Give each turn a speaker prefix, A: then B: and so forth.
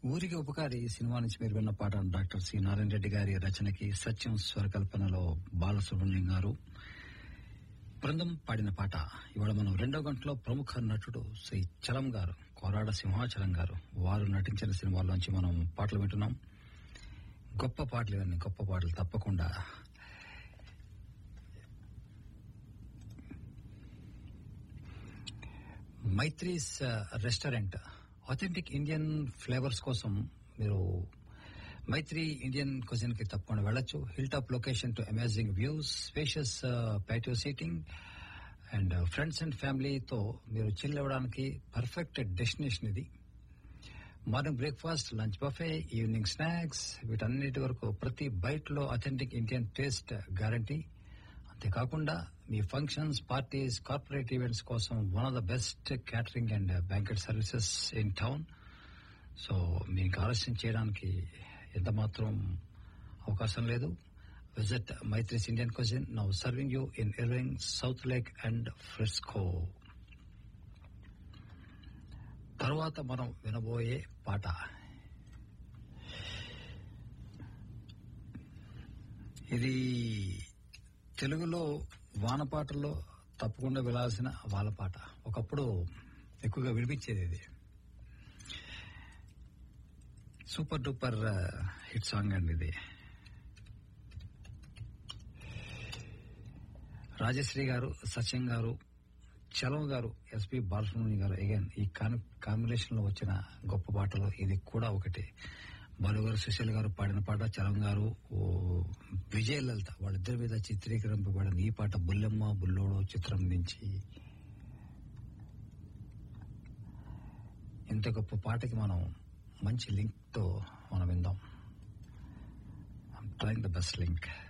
A: ఊరికి ఉపకారి సినిమా నుంచి మీరు విన్న పాట డాక్టర్ సి నారాయణ రెడ్డి గారి రచనకి సత్యం స్వరకల్పనలో బాలసుబ్రహ్మణ్యం గారు బృందం పాడిన పాట ఇవాళ మనం రెండో గంటలో ప్రముఖ నటుడు శ్రీ చలం గారు కోరాడ సింహాచలం గారు వారు నటించిన సినిమాల్లోంచి మనం పాటలు వింటున్నాం గొప్ప పాటలు ఇవన్నీ గొప్ప పాటలు తప్పకుండా Maitri's restaurant authentic Indian flavours కోసం మీరు మైత్రి ఇండియన్ క్వజిన్ కి తప్పకుండా వెళ్ళొచ్చు hill top location to amazing views spacious patio seating and friends and ఫ్యామిలీతో మీరు చిల్ అవ్వడానికి పర్ఫెక్ట్ డెస్టినేషన్ ఇది morning breakfast lunch buffet evening snacks వీటన్నిటి వరకు ప్రతి బైట్ లో అథెంటిక్ ఇండియన్ టేస్ట్ గ్యారంటీ అంతేకాకుండా మీ ఫంక్షన్స్ పార్టీస్ కార్పొరేట్ ఈవెంట్స్ కోసం one of the best catering and banquet services in town so మీకు ఆలస్యం చేయడానికి ఎంత మాత్రం అవకాశం లేదు visit Maitri's Indian cuisine now serving you in Irving Southlake and Frisco తర్వాత మనం వినబోయే పాట ఇది తెలుగులో వానపాటల్లో తప్పకుండా వినాల్సిన వాళ్ళ పాట ఒకప్పుడు ఎక్కువగా వినిపించేది ఇది సూపర్ డూపర్ హిట్ సాంగ్ అండి ఇది రాజశ్రీ గారు సత్యం గారు చలం గారు ఎస్పి బాలసుబ్రహ్మణ్యం గారు అగైన్ ఈ కాంబినేషన్ లో వచ్చిన గొప్ప పాటలు ఇది కూడా ఒకటి బాలు గారు సుశీల్ గారు పాడిన పాట చలం గారు ఓ విజయ లలిత వాళ్ళిద్దరి మీద చిత్రీకరింపబడిన ఈ పాట బుల్లెమ్మ బుల్లోడు చిత్రం నుంచి ఇంత గొప్ప పాటకి మనం మంచి లింక్ తో మనం విందాం ట్రైంగ్ ద బెస్ట్ లింక్